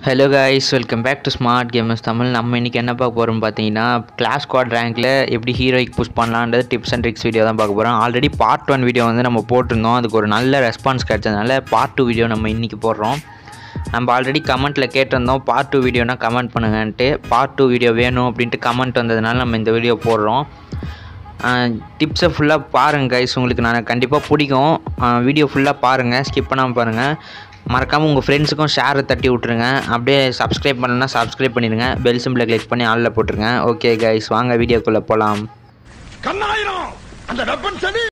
hello guys welcome back to smart gamers Tamil நம்ம இன்றைக்கி என்ன பார்க்க போகிறோம் பார்த்தீங்கன்னா கிளாஸ் ஸ்குவாட் ரேங்க்கில் எப்படி ஹீரோய்க்கு புஷ் பண்ணலான்றது டிப்ஸ் அண்ட் ட்ரிக்ஸ் வீடியோ தான் பார்க்க போகிறோம் ஆல்ரெடி பார்ட் ஒன் வீடியோ வந்து நம்ம போட்டிருந்தோம் அதுக்கு ஒரு நல்ல ரெஸ்பான்ஸ் கிடைச்சதுனால பார்ட் டூ வீடியோ நம்ம இன்றைக்கி போடுறோம் நம்ம ஆல்ரெடி கமெண்ட்டில் கேட்டிருந்தோம் பார்ட் டூ வீடியோனா கமெண்ட் பண்ணுங்கன்ட்டு பார்ட் டூ வீடியோ வேணும் அப்படின்ட்டு கமெண்ட் வந்ததுனால நம்ம இந்த வீடியோ போடுறோம் டிப்ஸை ஃபுல்லாக பாருங்கள் கைஸ் உங்களுக்கு நான் கண்டிப்பாக பிடிக்கும் வீடியோ ஃபுல்லாக பாருங்கள் ஸ்கிப் பண்ணாமல் பாருங்கள் மறக்காமல் உங்கள் ஃப்ரெண்ட்ஸுக்கும் ஷேரை தட்டி விட்ருங்க அப்படியே சப்ஸ்கிரைப் பண்ணலன்னா சப்ஸ்கிரைப் பண்ணிடுங்க பெல் சிம்பிளை கிளிக் பண்ணி ஆளில் போட்டுருங்க ஓகே கைஸ் வாங்க வீடியோக்குள்ளே போகலாம் கண்ணாயிரம் அந்த வெப்பன் சனி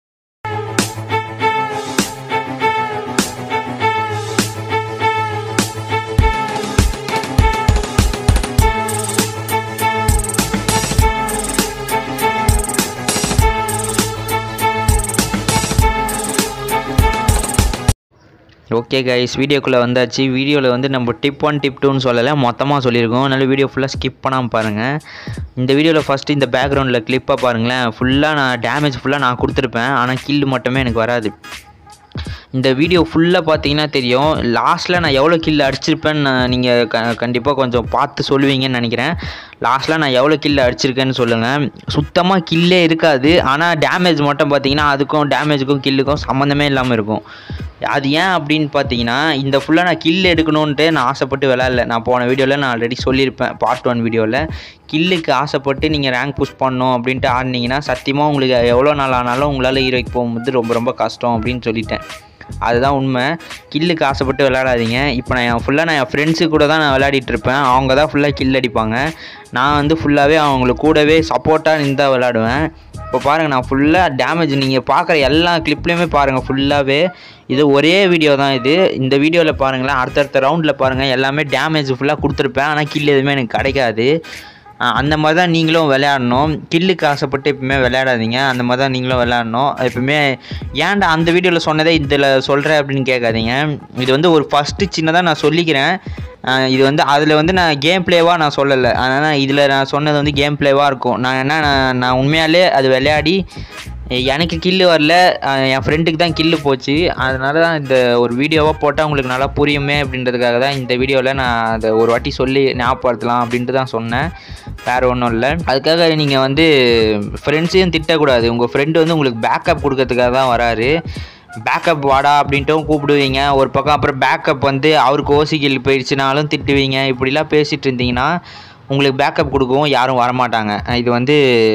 ஓகே கைஸ் வீடியோக்குள்ளே வந்தாச்சு வீடியோவில் வந்து நம்ம டிப் ஒன் டிப் டூன்னு சொல்லலை மொத்தமாக சொல்லியிருக்கோம் அதனால வீடியோ ஃபுல்லாக ஸ்கிப் பண்ணாமல் பாருங்கள் இந்த வீடியோவில் ஃபஸ்ட்டு இந்த பேக்ரவுண்டில் கிளிப்பாக பாருங்களேன் ஃபுல்லாக நான் டேமேஜ் ஃபுல்லாக நான் கொடுத்துருப்பேன் ஆனால் கில்லு மட்டுமே எனக்கு வராது இந்த வீடியோ ஃபுல்லாக பார்த்தீங்கன்னா தெரியும் லாஸ்ட்டில் நான் எவ்வளோ கில் அடிச்சிருப்பேன்னு நீங்கள் க கண்டிப்பாக கொஞ்சம் பார்த்து சொல்லுவீங்கன்னு நினைக்கிறேன் லாஸ்ட்டில் நான் எவ்வளோ கில் அடிச்சிருக்கேன்னு சொல்லுங்கள் சுத்தமாக கில்லே இருக்காது ஆனால் டேமேஜ் மட்டும் பார்த்தீங்கன்னா அதுக்கும் டேமேஜுக்கும் கில்லுக்கும் சம்மந்தமே இல்லாமல் இருக்கும் அது ஏன் அப்படின்னு பார்த்தீங்கன்னா இந்த ஃபுல்லாக நான் கில் எடுக்கணுன்ட்டு நான் ஆசைப்பட்டு விளாட்ல நான் போன வீடியோவில் நான் ஆல்ரெடி சொல்லியிருப்பேன் பார்ட் ஒன் வீடியோவில் கில்லுக்கு ஆசைப்பட்டு நீங்கள் ரேங்க் புஷ் பண்ணணும் அப்படின்ட்டு ஆடினீங்கன்னா சத்தியமாக உங்களுக்கு எவ்வளோ நாள் ஆனாலும் உங்களால் ஹீரோய்க்கு போகும்போது ரொம்ப ரொம்ப கஷ்டம் அப்படின்னு சொல்லிட்டேன் அதுதான் உண்மை கில்லுக்கு ஆசைப்பட்டு விளையாடாதீங்க இப்போ நான் என் ஃபுல்லாக நான் என் ஃப்ரெண்ட்ஸு கூட தான் நான் விளையாடிட்டு இருப்பேன் அவங்க தான் ஃபுல்லாக கில் அடிப்பாங்க நான் வந்து ஃபுல்லாகவே அவங்களுக்கு கூடவே சப்போர்ட்டாக நின்று தான் விளையாடுவேன் இப்போ பாருங்கள் நான் ஃபுல்லாக டேமேஜ் நீங்கள் பார்க்குற எல்லா கிளிப்லேயுமே பாருங்கள் ஃபுல்லாகவே இது ஒரே வீடியோ தான் இது இந்த வீடியோவில் பாருங்களேன் அடுத்தடுத்த ரவுண்டில் பாருங்கள் எல்லாமே டேமேஜ் ஃபுல்லாக கொடுத்துருப்பேன் ஆனால் கில் எதுவுமே எனக்கு கிடைக்காது அஹ் அந்த மாதிரி தான் நீங்களும் விளையாடணும் கில்லுக்கு ஆசைப்பட்டு எப்பவுமே விளையாடாதீங்க அந்த மாதிரி தான் நீங்களும் விளையாடணும் எப்பவுமே ஏன்டா அந்த வீடியோவில் சொன்னதே இதில் சொல்கிறேன் அப்படின்னு கேட்காதீங்க இது வந்து ஒரு ஃபஸ்ட்டு சின்னதாக நான் சொல்லிக்கிறேன் அஹ் இது வந்து அதில் வந்து நான் கேம் ப்ளேவாக நான் சொல்லலை அதனால் இதில் நான் சொன்னது வந்து கேம் ப்ளேவாக இருக்கும் நான் என்ன நான் நான் உண்மையாலே அது விளையாடி எனக்கு கில்லு வரல அஹ் என் ஃப்ரெண்டுக்கு தான் கில்லு போச்சு அதனால தான் இந்த ஒரு வீடியோவாக போட்டால் உங்களுக்கு நல்லா புரியுமே அப்படின்றதுக்காக தான் இந்த வீடியோவில் நான் அதை ஒரு வாட்டி சொல்லி ஞாபகப்படுத்தலாம் அப்படின்ட்டு தான் சொன்னேன் வேறு ஒன்றும் இல்லை அதுக்காக நீங்கள் வந்து ஃப்ரெண்ட்ஸையும் திட்டக்கூடாது உங்கள் ஃப்ரெண்டு வந்து உங்களுக்கு பேக்கப் கொடுக்கறதுக்காக தான் வராரு பேக்கப் வாடா அப்படின்ட்டும் கூப்பிடுவீங்க ஒரு பக்கம் அப்புறம் பேக்கப் வந்து அவருக்கு ஓசிக்கில் போயிடுச்சுனாலும் திட்டுவீங்க இப்படிலாம் பேசிகிட்டு இருந்தீங்கன்னா உங்களுக்கு பேக்கப் கொடுக்கவும் யாரும் வரமாட்டாங்க இது வந்து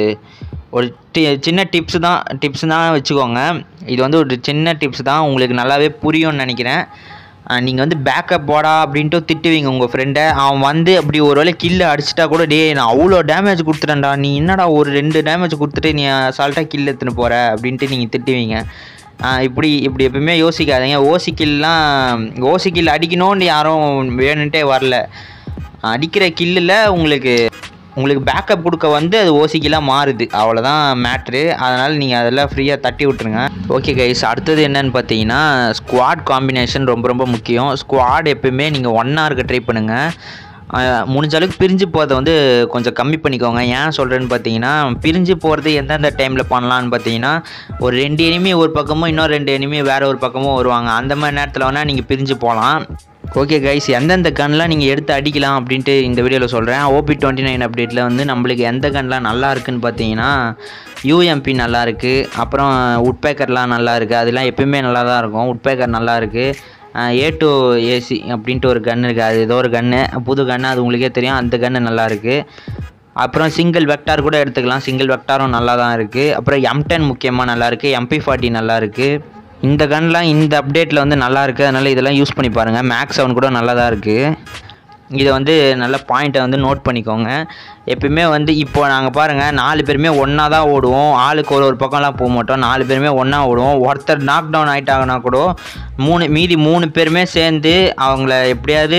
ஒரு டி சின்ன டிப்ஸ் தான் டிப்ஸ் தான் வச்சுக்கோங்க இது வந்து ஒரு சின்ன டிப்ஸ் தான் உங்களுக்கு நல்லாவே புரியும்னு நினைக்கிறேன் நீங்கள் வந்து பேக்கப் போடா அப்படின்ட்டு திட்டுவீங்க உங்கள் ஃப்ரெண்டை அவன் வந்து அப்படி ஒரு வேளை கில்லை அடிச்சிட்டா கூட டே நான் அவ்வளோ டேமேஜ் கொடுத்துட்டேன்டா நீ என்னடா ஒரு ரெண்டு டேமேஜ் கொடுத்துட்டு நீ அசால்ட்டாக கில் எடுத்துன்னு போகிற அப்படின்ட்டு நீங்கள் திட்டுவீங்க ஆஹ் இப்படி இப்படி எப்பவுமே யோசிக்காதீங்க ஓசிக்கில்லாம் ஓசிக்கில் அடிக்கணும்னு யாரும் வேணுன்ட்டே வரல அடிக்கிற கில்லில் உங்களுக்கு உங்களுக்கு பேக்கப் கொடுக்க வந்து அது ஓசிக்கெலாம் மாறுது அவ்வளோதான் மேட்ரு அதனால் நீங்கள் அதெல்லாம் ஃப்ரீயாக தட்டி விட்ருங்க ஓகே கைஸ் அடுத்தது என்னன்னு பார்த்தீங்கன்னா ஸ்குவாட் காம்பினேஷன் ரொம்ப ரொம்ப முக்கியம் ஸ்குவாட் எப்பயுமே நீங்கள் ஒன்றா இருக்க ட்ரை பண்ணுங்கள் முடிஞ்ச அளவுக்கு பிரிஞ்சு போகிறத வந்து கொஞ்சம் கம்மி பண்ணிக்கோங்க ஏன் சொல்கிறேன்னு பார்த்தீங்கன்னா பிரிஞ்சு போகிறது எந்தெந்த டைமில் பண்ணலான்னு பார்த்தீங்கன்னா ஒரு ரெண்டு எனிமி ஒரு பக்கமும் இன்னொரு ரெண்டு எனிமி வேறு ஒரு பக்கமும் வருவாங்க அந்த மாதிரி நேரத்தில் வேணால் நீங்கள் பிரிஞ்சு போகலாம் ஓகே கைஸ் எந்தெந்த கன்லாம் நீங்கள் எடுத்து அடிக்கலாம் அப்படின்ட்டு இந்த வீடியோவில் சொல்கிறேன் ஓபி டுவெண்ட்டி நைன் அப்டேட்டில் வந்து நம்மளுக்கு எந்த கன்லாம் நல்லா இருக்குன்னு பார்த்தீங்கன்னா யூஎம்பி நல்லா இருக்குது அப்புறம் உட்பேக்கர்லாம் நல்லா இருக்குது அதெல்லாம் எப்பயுமே நல்லா தான் இருக்கும் உட்பேக்கர் நல்லா இருக்குது ஏ டூ ஏசி அப்படின்ட்டு ஒரு கன் இருக்குது அது ஏதோ ஒரு கன்று புது கன்று அது உங்களுக்கே தெரியும் அந்த கன்று நல்லா இருக்குது அப்புறம் சிங்கிள் வெக்டார் கூட எடுத்துக்கலாம் சிங்கிள் வெக்டாரும் நல்லா தான் இருக்குது அப்புறம் எம் டென் முக்கியமாக நல்லா இருக்குது எம்பி ஃபார்ட்டி நல்லா இருக்குது இந்த கன்லாம் இந்த அப்டேட்டில் வந்து நல்லா இருக்குது அதனால் இதெல்லாம் யூஸ் பண்ணி பாருங்கள் மேக்ஸ் செவன் கூட நல்லா தான் இருக்குது இதை வந்து நல்ல பாயிண்ட்டை வந்து நோட் பண்ணிக்கோங்க எப்பயுமே வந்து இப்போ நாங்கள் பாருங்கள் நாலு பேருமே ஒன்றா தான் ஓடுவோம் ஆளுக்கு ஒரு ஒரு பக்கம்லாம் போக மாட்டோம் நாலு பேருமே ஒன்றா ஓடுவோம் ஒருத்தர் நாக் டவுன் ஆகிட்டாங்கன்னா கூட மூணு மீதி மூணு பேருமே சேர்ந்து அவங்கள எப்படியாவது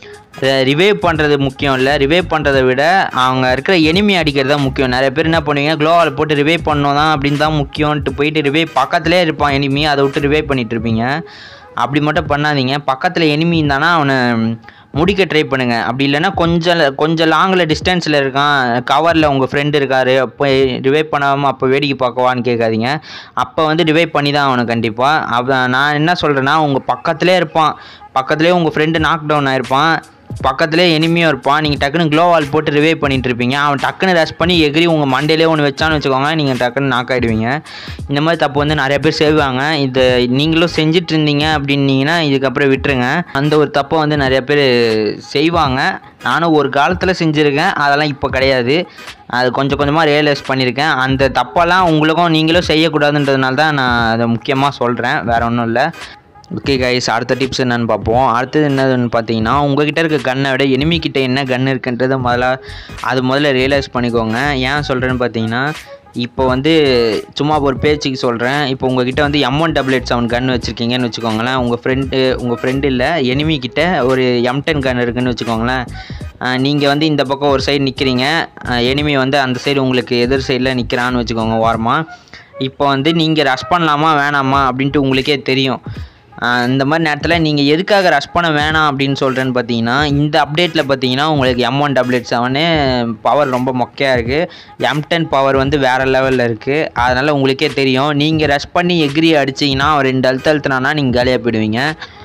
ரிவைவ் பண்ணுறது முக்கியம் இல்லை ரிவைவ் பண்ணுறதை விட அவங்க இருக்கிற எனிமி அடிக்கிறது தான் முக்கியம் நிறைய பேர் என்ன பண்ணுவீங்க க்ளோவால் போட்டு ரிவைவ் பண்ணோம் தான் அப்படின்னு தான் முக்கியம்ன்ட்டு போயிட்டு ரிவைவ் பக்கத்துலேயே இருப்பான் எனிமி அதை விட்டு ரிவைவ் பண்ணிட்டு இருப்பீங்க அப்படி மட்டும் பண்ணாதீங்க பக்கத்தில் எனிமி இருந்தானா அவனை முடிக்க ட்ரை பண்ணுங்கள் அப்படி இல்லைன்னா கொஞ்சம் கொஞ்சம் லாங்கில் டிஸ்டன்ஸில் இருக்கான் கவரில் உங்கள் ஃப்ரெண்டு இருக்கார் அப்போ ரிவைவ் பண்ணாமல் அப்போ வேடிக்கை பார்க்கவான்னு கேட்காதீங்க அப்போ வந்து ரிவைவ் பண்ணி தான் ஆகணும் கண்டிப்பாக அப்போ நான் என்ன சொல்கிறேன்னா உங்கள் பக்கத்துலேயே இருப்பான் பக்கத்துலேயே உங்கள் ஃப்ரெண்டு நாக் டவுன் ஆயிருப்பான் பக்கத்துலேயே எனிமியும் இருப்பான் நீங்கள் டக்குன்னு க்ளோ வால் போட்டு ரிவைவ் பண்ணிட்டு இருப்பீங்க அவன் டக்குன்னு ரஷ் பண்ணி எகிரி உங்கள் மண்டையிலே ஒன்று வச்சான்னு வச்சுக்கோங்க நீங்கள் டக்குன்னு நாக் ஆகிடுவீங்க இந்த மாதிரி தப்பு வந்து நிறைய பேர் செய்வாங்க இதை நீங்களும் செஞ்சுட்டு இருந்தீங்க அப்படின்னீங்கன்னா இதுக்கப்புறம் விட்டுருங்க அந்த ஒரு தப்பை வந்து நிறைய பேர் செய்வாங்க நானும் ஒரு காலத்தில் செஞ்சுருக்கேன் அதெல்லாம் இப்போ கிடையாது அது கொஞ்சம் கொஞ்சமாக ரியலைஸ் பண்ணியிருக்கேன் அந்த தப்பெல்லாம் உங்களுக்கும் நீங்களும் செய்யக்கூடாதுன்றதுனால தான் நான் அதை முக்கியமாக சொல்கிறேன் வேறு ஒன்றும் இல்லை ஓகே கைஸ் அடுத்த டிப்ஸ் என்னன்னு பார்ப்போம் அடுத்தது என்னதுன்னு பார்த்தீங்கன்னா உங்ககிட்ட இருக்க கன்னை விட enemy கிட்ட என்ன கன் இருக்குன்றதை முதல்ல அது முதல்ல ரியலைஸ் பண்ணிக்கோங்க ஏன் சொல்கிறேன்னு பார்த்தீங்கன்னா இப்போ வந்து சும்மா ஒரு பேச்சுக்கு சொல்கிறேன் இப்போ உங்ககிட்ட வந்து M one double eight seven gun வச்சுருக்கீங்கன்னு வச்சுக்கோங்களேன் உங்கள் ஃப்ரெண்டு உங்கள் ஃப்ரெண்டு இல்லை enemy கிட்ட ஒரு எம் டென் கன் இருக்குன்னு வச்சுக்கோங்களேன் நீங்கள் வந்து இந்த பக்கம் ஒரு சைடு நிற்கிறீங்க enemy வந்து அந்த சைடு உங்களுக்கு எதிர் சைடில் நிற்கிறான்னு வச்சுக்கோங்க ஓரமாக இப்போ வந்து நீங்கள் ரஷ் பண்ணலாமா வேணாமா அப்படின்ட்டு உங்களுக்கே தெரியும் ஆஹ் இந்த மாதிரி நேரத்தில் நீங்கள் எதுக்காக ரஷ் பண்ண வேணாம் அப்படின்னு சொல்கிறேன்னு பார்த்தீங்கன்னா இந்த அப்டேட்டில் பார்த்தீங்கன்னா உங்களுக்கு M one double eight seven power ரொம்ப மொக்கையாக இருக்குது எம் டென் பவர் வந்து வேறு லெவலில் இருக்குது அதனால் உங்களுக்கே தெரியும் நீங்கள் ரஷ் பண்ணி எகிரி அடிச்சிங்கன்னா ரெண்டு அழுத்த அழுத்தினானா நீங்கள் காலியாக போயிடுவீங்க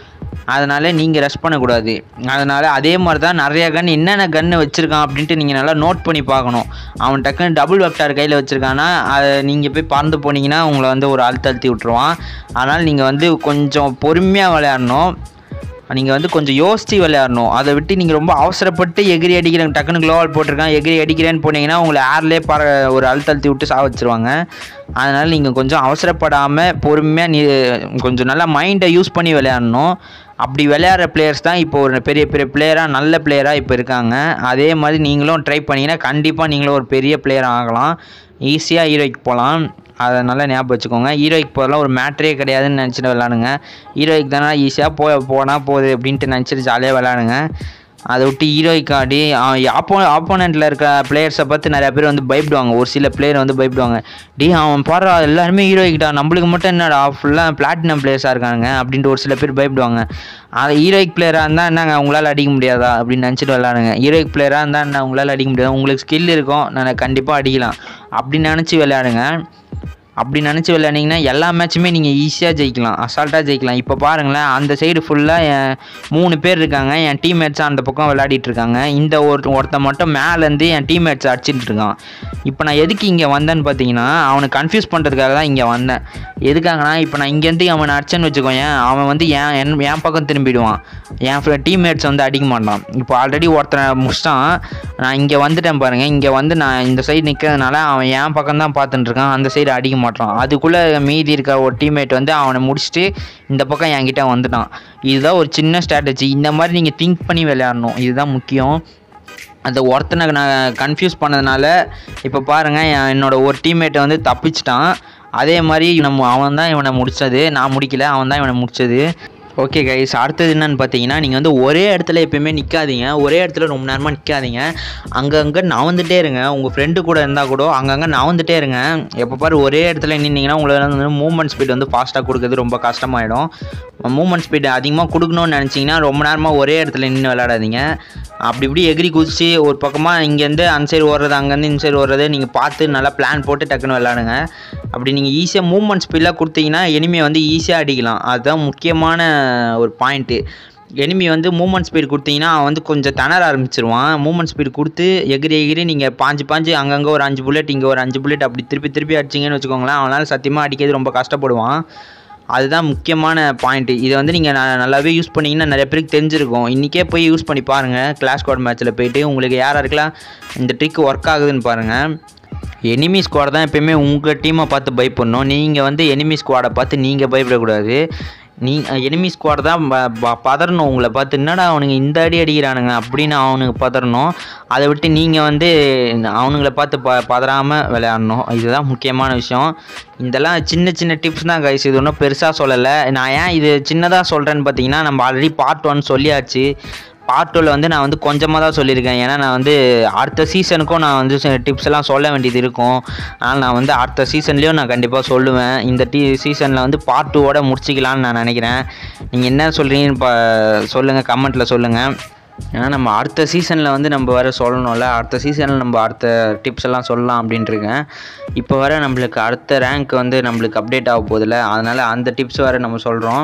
அதனால் நீங்கள் ரஷ் பண்ணக்கூடாது அதனால் அதே மாதிரி தான் நிறைய கன் என்னென்ன கன்று வச்சுருக்கான் அப்படின்ட்டு நீங்கள் நல்லா நோட் பண்ணி பார்க்கணும் அவன் டக்குன்னு டபுள் வெக்டார் கையில் வச்சுருக்கான்னா அதை நீங்கள் போய் பறந்து போனீங்கன்னா உங்களை வந்து ஒரு அழுத்த அழுத்தி விட்ருவான் அதனால் நீங்கள் வந்து கொஞ்சம் பொறுமையாக விளையாடணும் நீங்கள் வந்து கொஞ்சம் யோசித்து விளையாடணும் அதை விட்டு நீங்கள் ரொம்ப அவசரப்பட்டு எகிரி அடிக்கிறேன் டக்குன்னு க்ளோவால் போட்டிருக்கான் எகிரி அடிக்கிறேன்னு போனீங்கன்னா உங்களை ஏர்லேயே பற ஒரு அழுத்த அழுத்தி விட்டு சாக வச்சிருவாங்க அதனால் நீங்கள் கொஞ்சம் அவசரப்படாமல் பொறுமையாக நீ கொஞ்சம் நல்லா மைண்டை யூஸ் பண்ணி விளையாடணும் அப்படி விளையாடுற பிளேயர்ஸ் தான் இப்போ ஒரு பெரிய பெரிய பிளேயராக நல்ல பிளேயராக இப்போ இருக்காங்க அதே மாதிரி நீங்களும் ட்ரை பண்ணீங்கன்னா கண்டிப்பாக நீங்களும் ஒரு பெரிய பிளேயர் ஆகலாம் ஈஸியாக ஹீரோய்க்கு போகலாம் அதை நல்லா ஞாபகம் வச்சுக்கோங்க ஹீரோய்க்கு போதெல்லாம் ஒரு மேட்ரே கிடையாதுன்னு நினச்சிட்டு விளாடுங்க ஹீரோய்க்கு தானே ஈஸியாக போ போனால் போகுது அப்படின்ட்டு நினச்சிட்டு ஜாலியாக விளாடுங்க அதை விட்டு ஹீரோய்க்கு ஆடி ஆப்போ ஆப்போனண்ட்டில் இருக்க பிளேயர்ஸை பார்த்து நிறைய பேர் வந்து பயப்படுவாங்க ஒரு சில பிளேயர் வந்து பயப்படுவாங்க டே அவன் பாரு எல்லாருமே ஹீரோய்க்கிட்டா நம்மளுக்கு மட்டும் என்னடா ஃபுல்லாக பிளாட்டினம் பிளேயர்ஸாக இருக்காங்க அப்படின்ட்டு ஒரு சில பேர் பயப்படுவாங்க அது ஹீரோயிக் பிளேயராக இருந்தால் என்னங்க உங்களால் அடிக்க முடியாதா அப்படின்னு நினச்சிட்டு விளாடுங்க ஹீரோயிக் பிளேயராக இருந்தால் என்ன உங்களால் அடிக்க முடியாது உங்களுக்கு ஸ்கில் இருக்கும் நான் கண்டிப்பாக அடிக்கலாம் அப்படி நினச்சி விளையாடுங்க அப்படி நினச்சி விளையாண்டிங்கன்னா எல்லா மேட்சுமே நீங்கள் ஈஸியாக ஜெயிக்கலாம் அசால்ட்டாக ஜெயிக்கலாம் இப்போ பாருங்களேன் அந்த சைடு ஃபுல்லாக என் மூணு பேர் இருக்காங்க என் டீம்மேட்ஸ் அந்த பக்கம் விளையாடிட்டு இருக்காங்க இந்த ஒரு ஒருத்தன் மட்டும் மேலேருந்து என் டீம்மேட்ஸ் அடிச்சிட்டு இருக்கான் இப்போ நான் எதுக்கு இங்கே வந்தேன்னு பார்த்தீங்கன்னா அவனை கன்ஃபியூஸ் பண்ணுறதுக்காக தான் இங்கே வந்தேன் எதுக்காகனா இப்போ நான் இங்கேருந்து அவனை அடிச்சேன்னு வச்சுக்கோயேன் அவன் வந்து என் என் என் பக்கம் திரும்பிடுவான் என் டீம்மேட்ஸ் வந்து அடிக்க மாட்டான் இப்போ ஆல்ரெடி ஒருத்தனை முடிச்சிட்டான் நான் இங்கே வந்துட்டேன் பாருங்கள் இங்கே வந்து நான் இந்த சைடு நிற்கிறதுனால அவன் என் பக்கம் தான் பார்த்துட்டு இருக்கான் அந்த சைடு அடிக்க மாட்டான் அதுக்குள்ளே மீதி இருக்க ஒரு டீம்மேட் வந்து அவனை முடிச்சுட்டு இந்த பக்கம் என்கிட்ட வந்துட்டான் இதுதான் ஒரு சின்ன ஸ்ட்ராட்டஜி இந்த மாதிரி நீங்கள் திங்க் பண்ணி விளையாடணும் இதுதான் முக்கியம் அந்த ஒருத்தனை நான் கன்ஃபியூஸ் பண்ணதுனால இப்போ பாருங்கள் என் என்னோட ஒரு டீம்மேட்டை வந்து தப்பிச்சிட்டான் அதே மாதிரி நம்ம அவன் தான் இவனை முடிச்சது நான் முடிக்கல அவன் தான் இவனை முடிச்சது ஓகே கைஸ் அடுத்தது என்னன்னு பார்த்தீங்கன்னா நீங்கள் வந்து ஒரே இடத்துல எப்பயுமே நிற்காதீங்க ஒரே இடத்துல ரொம்ப நேரமாக நிற்காதீங்க அங்கங்கே நவந்துட்டே இருங்க உங்கள் ஃப்ரெண்டு கூட இருந்தால் கூட அங்கங்கே நவந்துட்டே இருங்க எப்போ பாரு ஒரே இடத்துல நின்னீங்கன்னா உங்களுக்கு வந்து மூவ்மெண்ட் ஸ்பீட் வந்து ஃபாஸ்ட்டாக கொடுக்குறது ரொம்ப கஷ்டமாயிடும் மூவ்மெண்ட் ஸ்பீடு அதிகமாக கொடுக்கணும்னு நினச்சிங்கன்னா ரொம்ப நேரமாக ஒரே இடத்துல நின்று விளையாடாதீங்க அப்படி இப்படி எகிரி குதிச்சு ஒரு பக்கமாக இங்கேருந்து அந்த சைடு ஓடுறது அங்கேருந்து இந்த சைடு ஓடுறது நீங்கள் பார்த்து நல்லா பிளான் போட்டு டக்குன்னு விளாடுங்க அப்படி நீங்கள் ஈஸியாக மூவ்மெண்ட் ஸ்பீடாக கொடுத்தீங்கன்னா எனிமையை வந்து ஈஸியாக அடிக்கலாம் அதுதான் முக்கியமான ஒரு பாயிண்ட்டு எனிமி வந்து மூவ்மெண்ட் ஸ்பீடு கொடுத்தீங்கன்னா அவன் வந்து கொஞ்சம் திணற ஆரம்பிச்சிருவான் மூவ்மெண்ட் ஸ்பீடு கொடுத்து எகிரி எகிரி நீங்கள் பாஞ்சு பாஞ்சு அங்கங்கே ஒரு அஞ்சு புல்லட் இங்கே ஒரு அஞ்சு புல்லட் அப்படி திருப்பி திருப்பி அடிச்சிங்கன்னு வச்சுக்கோங்களேன் அவனால் சத்தியமாக அடிக்கிறது ரொம்ப கஷ்டப்படுவான் அதுதான் முக்கியமான பாயிண்ட்டு இதை வந்து நீங்கள் நல்லாவே யூஸ் பண்ணிங்கன்னா நிறைய பேருக்கு தெரிஞ்சிருக்கும் இன்றைக்கே போய் யூஸ் பண்ணி பாருங்கள் கிளாஸ் ஸ்குவாட் மேட்ச்சில் போயிட்டு உங்களுக்கு யார் யாருக்கெல்லாம் இந்த ட்ரிக் ஒர்க் ஆகுதுன்னு பாருங்கள் எனிமி ஸ்குவாட் தான் எப்பயுமே உங்கள் டீமை பார்த்து பயப்படணும் நீங்கள் வந்து எனிமி ஸ்குவாடை பார்த்து நீங்கள் பயப்படக்கூடாது நீ எனிமி ஸ்குவாட் தான் ப- ப- பதறணும் உங்களை பார்த்து என்னடா அவனுங்க இந்த அடி அடிக்கிறானுங்க அப்படின்னு அவனுக்கு பதறணும் அதை விட்டு நீங்கள் வந்து அவனுங்களை பார்த்து ப பதறாமல் விளையாடணும் இதுதான் முக்கியமான விஷயம் இதெல்லாம் சின்ன சின்ன டிப்ஸ் தான் கைஸ் இது ஒன்றும் பெருசாக சொல்லலை நான் ஏன் இது சின்னதாக சொல்கிறேன்னு பார்த்தீங்கன்னா நம்ம ஆல்ரெடி பார்ட் ஒன் சொல்லியாச்சு பார்ட் டூவில் வந்து நான் வந்து கொஞ்சமாக தான் சொல்லியிருக்கேன் ஏன்னா நான் வந்து அடுத்த சீசனுக்கும் நான் வந்து டிப்ஸ் எல்லாம் சொல்ல வேண்டியது இருக்கும் அதனால் நான் வந்து அடுத்த சீசன்லேயும் நான் கண்டிப்பாக சொல்லுவேன் இந்த டி சீசனில் வந்து பார்ட் டூவோட முடிச்சிக்கலான்னு நான் நினைக்கிறேன் நீங்கள் என்ன சொல்கிறீங்கன்னு பா சொல்லுங்கள் கமெண்ட்டில் சொல்லுங்கள் ஏன்னா நம்ம அடுத்த சீசனில் வந்து நம்ம வர சொல்லணும்ல அடுத்த சீசனில் நம்ம அடுத்த டிப்ஸ் எல்லாம் சொல்லலாம் அப்படின்ட்டு இருக்கேன் இப்போ வர நம்மளுக்கு அடுத்த ரேங்க் வந்து நம்மளுக்கு அப்டேட் ஆக போகுதுல அதனால் அந்த டிப்ஸ் வர நம்ம சொல்கிறோம்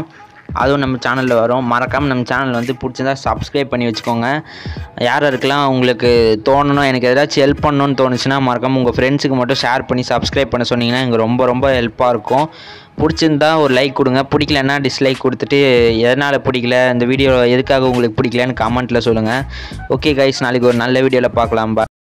அதுவும் நம்ம சேனலில் வரும் மறக்காமல் நம்ம சேனல் வந்து பிடிச்சிருந்தா சப்ஸ்கிரைப் பண்ணி வச்சுக்கோங்க யார் யாருக்கெல்லாம் உங்களுக்கு தோணணும் எனக்கு ஏதாச்சும் ஹெல்ப் பண்ணணும்னு தோணுச்சுன்னா மறக்காமல் உங்கள் ஃப்ரெண்ட்ஸுக்கு மட்டும் ஷேர் பண்ணி சப்ஸ்கிரைப் பண்ண சொன்னீங்கன்னா எனக்கு ரொம்ப ரொம்ப ஹெல்ப்பாக இருக்கும் பிடிச்சிருந்தா ஒரு லைக் கொடுங்க பிடிக்கலன்னா டிஸ்லைக் கொடுத்துட்டு எதனால் பிடிக்கல இந்த வீடியோ எதுக்காக உங்களுக்கு பிடிக்கலன்னு கமெண்ட்டில் சொல்லுங்கள் ஓகே கைஸ் நாளைக்கு ஒரு நல்ல வீடியோவில் பார்க்கலாம் பா